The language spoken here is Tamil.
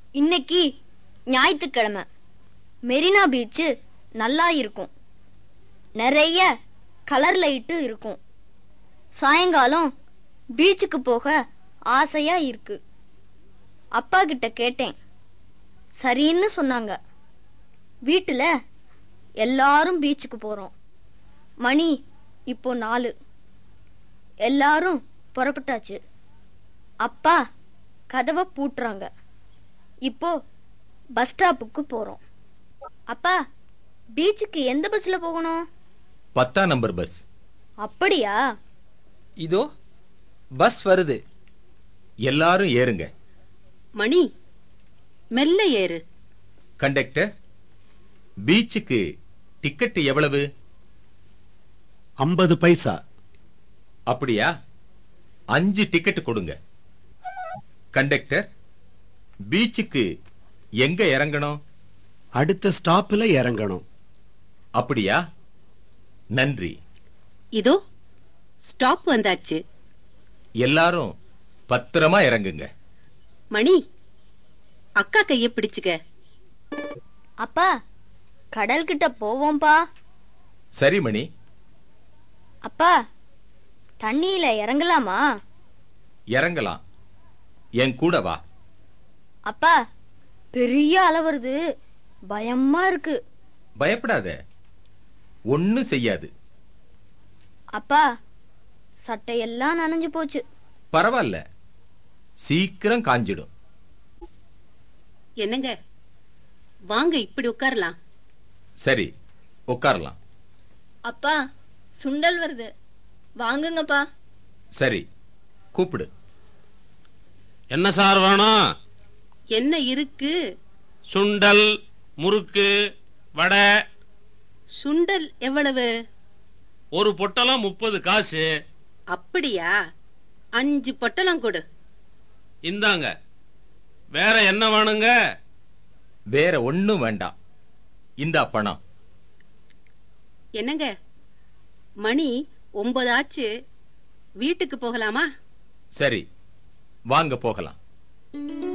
இன்னைக்கு ஞாயிற்றுக்கிழமை மெரினா பீச்சு நல்லா இருக்கும் நிறைய கலர் லைட்டு இருக்கும் சாயங்காலம் பீச்சுக்கு போக ஆசையா இருக்கு அப்பா கிட்ட கேட்டேன் சரின்னு சொன்னாங்க வீட்டுல எல்லாரும் பீச்சுக்கு போறோம் மணி இப்போ நாலு எல்லாரும் புறப்பட்டாச்சு அப்பா கதவை பூட்டுறாங்க இப்போ பஸ் ஸ்டாப்புக்கு போறோம் அப்பா பீச்சுக்கு எந்த பஸ்ல போகணும் பத்தாம் நம்பர் பஸ் அப்படியா இதோ பஸ் வருது எல்லாரும் ஏறுங்க மணி மெல்ல ஏறு கண்டக்டர் பீச்சுக்கு டிக்கெட் எவ்வளவு ஐம்பது பைசா அப்படியா அஞ்சு டிக்கெட் கொடுங்க கண்டக்டர் பீச்சுக்கு எங்க இறங்கணும் அடுத்த ஸ்டாப்ல இறங்கணும் அப்படியா நன்றி இதோ ஸ்டாப் வந்தாச்சு எல்லாரும் பத்திரமா இறங்குங்க மணி அக்கா கைய பிடிச்சுக்க அப்பா கடல் கிட்ட போவோம்பா சரி மணி அப்பா தண்ணியில இறங்கலாமா இறங்கலாம் என் கூட வா அப்பா பெரிய அலை வருது பயமா இருக்கு பயப்படாத ஒன்னும் செய்யாது அப்பா சட்டையெல்லாம் நனைஞ்சு போச்சு பரவாயில்ல சீக்கிரம் காஞ்சிடும் என்னங்க வாங்க இப்படி உட்காரலாம் சரி உட்காரலாம் அப்பா சுண்டல் வருது வாங்குங்கப்பா சரி கூப்பிடு என்ன சார் வேணும் என்ன இருக்கு சுண்டல் முறுக்கு வடை சுண்டல் எவ்வளவு ஒரு பொட்டலம் முப்பது காசு அப்படியா அஞ்சு பொட்டலம் கொடு இந்தாங்க வேற என்ன வேணுங்க வேற ஒண்ணும் வேண்டாம் இந்தா பணம் என்னங்க மணி ஒன்பது ஆச்சு வீட்டுக்கு போகலாமா சரி வாங்க போகலாம்